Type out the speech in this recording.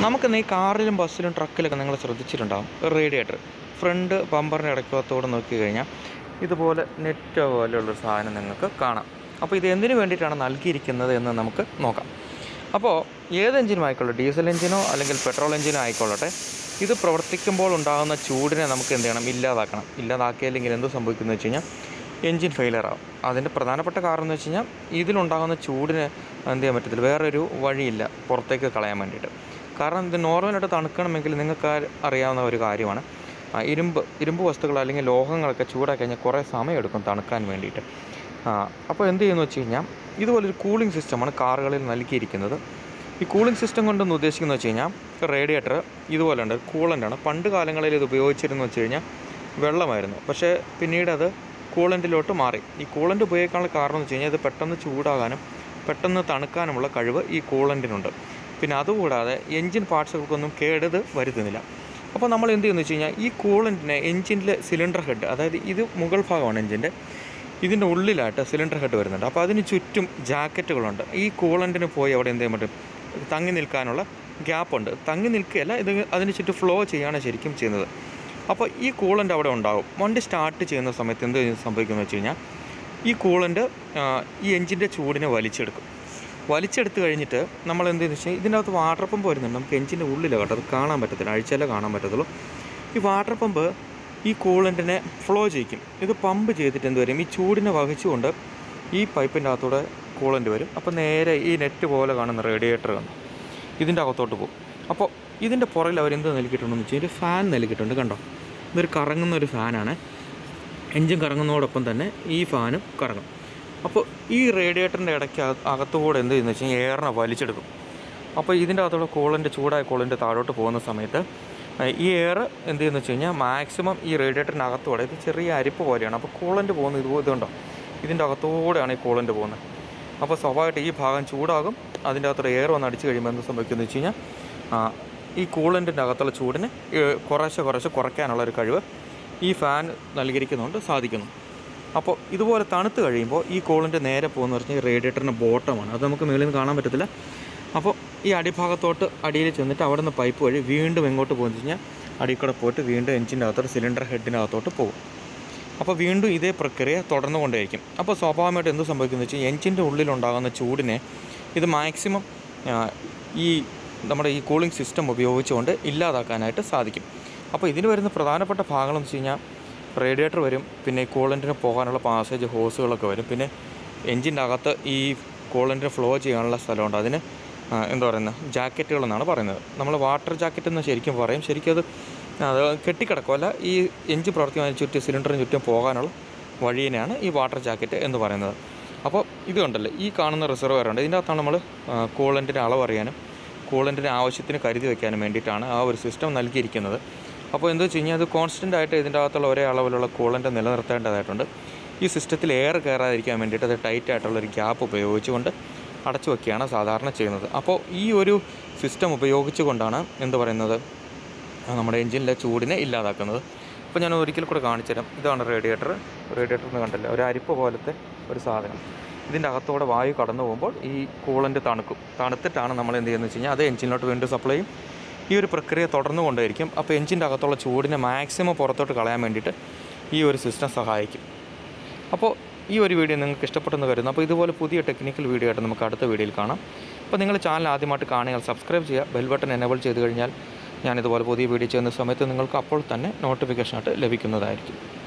നമുക്കിന്ന് ഈ കാറിലും ബസ്സിലും ട്രക്കിലൊക്കെ നിങ്ങൾ ശ്രദ്ധിച്ചിട്ടുണ്ടാകും റേഡിയേറ്റർ ഫ്രണ്ട് ബമ്പറിൻ്റെ ഇടയ്ക്കകത്തോടെ നോക്കി കഴിഞ്ഞാൽ ഇതുപോലെ നെറ്റ് പോലെയുള്ളൊരു സാധനം നിങ്ങൾക്ക് കാണാം അപ്പോൾ ഇത് എന്തിനു വേണ്ടിയിട്ടാണ് നൽകിയിരിക്കുന്നത് എന്ന് നമുക്ക് നോക്കാം അപ്പോൾ ഏത് എഞ്ചിനും ആയിക്കോട്ടെ ഡീസൽ എഞ്ചിനോ അല്ലെങ്കിൽ പെട്രോൾ എഞ്ചിനോ ആയിക്കൊള്ളട്ടെ ഇത് പ്രവർത്തിക്കുമ്പോൾ ഉണ്ടാകുന്ന ചൂടിനെ നമുക്ക് എന്ത് ചെയ്യണം ഇല്ലാതാക്കണം ഇല്ലാതാക്കിയില്ലെങ്കിൽ എന്ത് സംഭവിക്കുന്നു വെച്ച് കഴിഞ്ഞാൽ എൻജിൻ ഫെയിലിയർ ആവും അതിൻ്റെ പ്രധാനപ്പെട്ട കാരണം എന്ന് വെച്ച് കഴിഞ്ഞാൽ ഇതിലുണ്ടാകുന്ന ചൂടിന് എന്ത് ചെയ്യാൻ പറ്റത്തില്ല വേറൊരു വഴിയില്ല പുറത്തേക്ക് കളയാൻ വേണ്ടിയിട്ട് കാരണം ഇത് നോർമലായിട്ട് തണുക്കണമെങ്കിൽ നിങ്ങൾക്ക് ആ- അറിയാവുന്ന ഒരു കാര്യമാണ് ആ, ഇരുമ്പ് ഇരുമ്പ് വസ്തുക്കൾ അല്ലെങ്കിൽ ലോഹങ്ങളൊക്കെ ചൂടാക്കി കഴിഞ്ഞാൽ കുറേ സമയം എടുക്കും തണുക്കാൻ വേണ്ടിയിട്ട് ആ, അപ്പോൾ എന്ത് ചെയ്യുന്നു വെച്ച് കഴിഞ്ഞാൽ ഇതുപോലൊരു കൂളിംഗ് സിസ്റ്റമാണ് കാറുകളിൽ നൽകിയിരിക്കുന്നത് ഈ കൂളിംഗ് സിസ്റ്റം കൊണ്ടൊന്ന് ഉദ്ദേശിക്കുന്നത് വെച്ച് കഴിഞ്ഞാൽ റേഡിയേറ്റർ ഇതുപോലെ ഉണ്ട് കൂളൻ്റാണ് പണ്ട് കാലങ്ങളിൽ ഇത് ഉപയോഗിച്ചിരുന്നു വെച്ച് കഴിഞ്ഞാൽ വെള്ളമായിരുന്നു പക്ഷേ പിന്നീട് അത് കൂളൻറ്റിലോട്ട് മാറി ഈ കൂളൻ്റ് ഉപയോഗിക്കാനുള്ള കാരണം എന്ന് വെച്ച് കഴിഞ്ഞാൽ ഇത് പെട്ടെന്ന് ചൂടാകാനും പെട്ടെന്ന് തണുക്കാനുമുള്ള കഴിവ് ഈ കൂളൻറ്റിനുണ്ട് പിന്നെ അതുകൂടാതെ എൻജിൻ പാർട്സുകൾക്കൊന്നും കേടത് വരുത്തുന്നില്ല അപ്പോൾ നമ്മൾ എന്ത് ചെയ്യുന്നു വെച്ച് കഴിഞ്ഞാൽ ഈ കൂളൻറ്റിനെ എൻജിനിലെ സിലിണ്ടർ ഹെഡ് അതായത് ഇത് മുകൾ ഭാഗമാണ് എൻജിൻ്റെ ഇതിൻ്റെ ഉള്ളിലായിട്ട് സിലിണ്ടർ ഹെഡ് വരുന്നുണ്ട് അപ്പോൾ അതിന് ചുറ്റും ജാക്കറ്റുകളുണ്ട് ഈ കൂളൻറ്റിന് പോയി അവിടെ എന്ത് ചെയ്യാൻ പറ്റും തങ്ങി നിൽക്കാനുള്ള ഗ്യാപ്പുണ്ട് തങ്ങി നിൽക്കുകയല്ല ഇത് അതിന് ചുറ്റും ഫ്ലോ ചെയ്യാണ് ശരിക്കും ചെയ്യുന്നത് അപ്പോൾ ഈ കൂളൻ്റ് അവിടെ ഉണ്ടാകും വണ്ടി സ്റ്റാർട്ട് ചെയ്യുന്ന സമയത്ത് എന്ത് സംഭവിക്കുന്നത് വെച്ച് കഴിഞ്ഞാൽ ഈ കൂളൻ്റ് ഈ എഞ്ചിൻ്റെ ചൂടിനെ വലിച്ചെടുക്കും വലിച്ചെടുത്ത് കഴിഞ്ഞിട്ട് നമ്മൾ എന്ത് ചെയ്യുന്നത് വെച്ചാൽ ഇതിൻ്റെ അകത്ത് വാട്ടർ പമ്പ് വരുന്നുണ്ട് നമുക്ക് എഞ്ചിൻ്റെ ഉള്ളിലാണ് കേട്ടോ അത് കാണാൻ പറ്റത്തില്ല അഴിച്ചാലേ കാണാൻ പറ്റത്തുള്ളൂ ഈ വാട്ടർ പമ്പ് ഈ കൂളൻറ്റിനെ ഫ്ലോ ചെയ്യിക്കും ഇത് പമ്പ് ചെയ്തിട്ട് എന്ത് വരും ഈ ചൂടിനെ വഹിച്ചുകൊണ്ട് ഈ പൈപ്പിൻ്റെ അകത്തൂടെ കൂളൻ്റ് വരും അപ്പോൾ നേരെ ഈ നെറ്റ് പോലെ കാണുന്ന റേഡിയേറ്റർ കാണും ഇതിൻ്റെ അകത്തോട്ട് പോകും അപ്പോൾ ഇതിൻ്റെ പുറകിൽ അവരെന്ത് നൽകിയിട്ടുണ്ടെന്ന് വെച്ചാൽ ഒരു ഫാൻ നൽകിയിട്ടുണ്ട് കണ്ടോ ഇതൊരു കറങ്ങുന്ന ഒരു ഫാനാണ് എൻജിൻ കറങ്ങുന്നതോടൊപ്പം തന്നെ ഈ ഫാനും കറങ്ങും അപ്പോൾ ഈ റേഡിയേറ്ററിൻ്റെ ഇടയ്ക്ക് അക- അകത്തുകൂടെ എന്ത് ചെയ്യുന്നത് വെച്ച് കഴിഞ്ഞാൽ എയറിനെ വലിച്ചെടുക്കും അപ്പോൾ ഇതിൻ്റെ അകത്തുള്ള കൂളിൻ്റെ ചൂടായ കൂളിൻ്റെ താഴോട്ട് പോകുന്ന സമയത്ത് ഏഹ്, ഈ എയർ എന്ത് ചെയ്യുന്നു വെച്ച് കഴിഞ്ഞാൽ മാക്സിമം ഈ റേഡിയേറ്ററിൻ്റെ അകത്തൂടെ ഇത് ചെറിയ അരിപ്പ് പോലെയാണ് അപ്പോൾ കൂളൻ്റ് പോകുന്നത് ഇത് ഇതുണ്ടോ ഇതിൻ്റെ അകത്തൂടെയാണ് ഈ കൂളൻ്റ് പോകുന്നത് അപ്പോൾ സ്വാഭാവികമായിട്ട് ഈ ഭാഗം ചൂടാകും അതിൻ്റെ അകത്തോടെ എയർ വന്ന് അടിച്ച് കഴിയുമ്പോൾ എന്ത് സംഭവിക്കുന്നത് വെച്ച് കഴിഞ്ഞാൽ ആ, ഈ കൂളൻറ്റിൻ്റെ അകത്തുള്ള ചൂടിനെ ഏഹ്, കുറേശ്ശെ കുറേശ്ശെ കുറയ്ക്കാനുള്ള ഒരു കഴിവ് ഈ ഫാൻ നൽകിയിരിക്കുന്നുണ്ട് സാധിക്കുന്നു അപ്പോൾ ഇതുപോലെ തണുത്ത് കഴിയുമ്പോൾ ഈ കൂളൻ്റ് നേരെ പോകുന്ന പറഞ്ഞാൽ ഈ റേഡിയേറ്ററിൻ്റെ ബോട്ടമാണ് അത് നമുക്ക് മുകളിൽ നിന്ന് കാണാൻ പറ്റത്തില്ല അപ്പോൾ ഈ അടിഭാഗത്തോട്ട് അടിയിൽ ചെന്നിട്ട് അവിടെ നിന്ന് പൈപ്പ് വഴി വീണ്ടും എങ്ങോട്ട് പോകുന്നു വെച്ച് കഴിഞ്ഞാൽ അടിയിൽ കൂടെ പോയിട്ട് വീണ്ടും എഞ്ചിൻ്റെ അകത്തോട്ട് സിലിണ്ടർ ഹെഡിനകത്തോട്ട് പോകും അപ്പോൾ വീണ്ടും ഇതേ പ്രക്രിയ തുടർന്നുകൊണ്ടേയിരിക്കും അപ്പോൾ സ്വാഭാവികമായിട്ട് എന്ത് സംഭവിക്കുന്നത് വെച്ചാൽ എഞ്ചിൻ്റെ ഉള്ളിലുണ്ടാകുന്ന ചൂടിനെ ഇത് മാക്സിമം ആ, ഈ നമ്മുടെ ഈ കൂളിംഗ് സിസ്റ്റം ഉപയോഗിച്ചുകൊണ്ട് ഇല്ലാതാക്കാനായിട്ട് സാധിക്കും അപ്പോൾ ഇതിന് വരുന്ന പ്രധാനപ്പെട്ട ഭാഗങ്ങളെന്ന് വെച്ച് കഴിഞ്ഞാൽ റേഡിയേറ്റർ വരും പിന്നെ ഈ കൂളൻറ്റിന് പോകാനുള്ള പാസേജ് ഹോസുകളൊക്കെ വരും പിന്നെ എഞ്ചിൻ്റെ അകത്ത് ഈ കൂളൻറ്റിന് ഫ്ലോ ചെയ്യാനുള്ള സ്ഥലമുണ്ട് അതിന് ആ, എന്താ പറയുന്നത് ജാക്കറ്റുകൾ എന്നാണ് പറയുന്നത് നമ്മൾ വാട്ടർ ജാക്കറ്റ് എന്ന് ശരിക്കും പറയും ശരിക്കും അത് അത് കെട്ടിക്കിടക്കുമല്ല ഈ എഞ്ചിൻ പ്രവർത്തിക്കുന്നതിന് ചുറ്റും സിലിണ്ടറിന് ചുറ്റും പോകാനുള്ള വഴിയിനെയാണ് ഈ വാട്ടർ ജാക്കറ്റ് എന്ന് പറയുന്നത് അപ്പോൾ ഇത് കണ്ടല്ലോ ഈ കാണുന്ന റിസർവയർ ഉണ്ട് ഇതിൻ്റെ അകത്താണ് നമ്മൾ കൂളൻറ്റിൻ്റെ അളവ് അറിയാനും കൂളൻറ്റിൻ്റെ ആവശ്യത്തിന് കരുതി വെക്കാനും വേണ്ടിയിട്ടാണ് ആ ഒരു സിസ്റ്റം നൽകിയിരിക്കുന്നത് അപ്പോൾ എന്താ വെച്ച് കഴിഞ്ഞാൽ അത് കോൺസ്റ്റൻ്റ് ആയിട്ട് ഇതിൻ്റെ അകത്തുള്ള ഒരേ അളവിലുള്ള കൂളൻ്റ് നിലനിർത്തേണ്ടതായിട്ടുണ്ട് ഈ സിസ്റ്റത്തിൽ എയർ കയറാതിരിക്കാൻ വേണ്ടിയിട്ട് അത് ടൈറ്റ് ആയിട്ടുള്ളൊരു ഗ്യാപ്പ് ഉപയോഗിച്ചുകൊണ്ട് അടച്ചു വയ്ക്കുകയാണ് സാധാരണ ചെയ്യുന്നത് അപ്പോൾ ഈ ഒരു സിസ്റ്റം ഉപയോഗിച്ചുകൊണ്ടാണ് എന്ത് പറയുന്നത് ആ നമ്മുടെ എഞ്ചിനിലെ ചൂടിനെ ഇല്ലാതാക്കുന്നത് അപ്പോൾ ഞാൻ ഒരിക്കൽ കൂടെ കാണിച്ചു തരാം ഇതാണ് റേഡിയേറ്റർ റേഡിയേറ്റർ എന്ന് കണ്ടല്ലോ ഒരു അരിപ്പ് പോലത്തെ ഒരു സാധനം ഇതിൻ്റെ അകത്തൂടെ വായു കടന്നു പോകുമ്പോൾ ഈ കൂളൻ്റ് തണുക്കും തണുത്തിട്ടാണ് നമ്മൾ എന്ത് ചെയ്യുന്നത് വെച്ച് കഴിഞ്ഞാൽ അത് എഞ്ചിനിലോട്ട് വീണ്ടും സപ്ലൈ ചെയ്യും ഈ ഒരു പ്രക്രിയ തുടർന്നു കൊണ്ടേയിരിക്കും അപ്പോൾ എഞ്ചിൻ്റെ അകത്തുള്ള ചൂടിനെ മാക്സിമം പുറത്തോട്ട് കളയാൻ വേണ്ടിയിട്ട് ഈ ഒരു സിസ്റ്റം സഹായിക്കും അപ്പോൾ ഈ ഒരു വീഡിയോ നിങ്ങൾക്ക് ഇഷ്ടപ്പെട്ടെന്ന് കരുതുന്നു അപ്പോൾ ഇതുപോലെ പുതിയ ടെക്നിക്കൽ വീഡിയോ ആയിട്ട് നമുക്ക് അടുത്ത വീഡിയോയിൽ കാണാം അപ്പോൾ നിങ്ങൾ ചാനൽ ആദ്യമായിട്ട് കാണുക സബ്സ്ക്രൈബ് ചെയ്യുക ബെൽ ബട്ടൺ എനേബിൾ ചെയ്ത് കഴിഞ്ഞാൽ ഞാൻ ഇതുപോലെ പുതിയ വീഡിയോ ചെയ്യുന്ന സമയത്ത് നിങ്ങൾക്ക് അപ്പോൾ തന്നെ നോട്ടിഫിക്കേഷനായിട്ട് ലഭിക്കുന്നതായിരിക്കും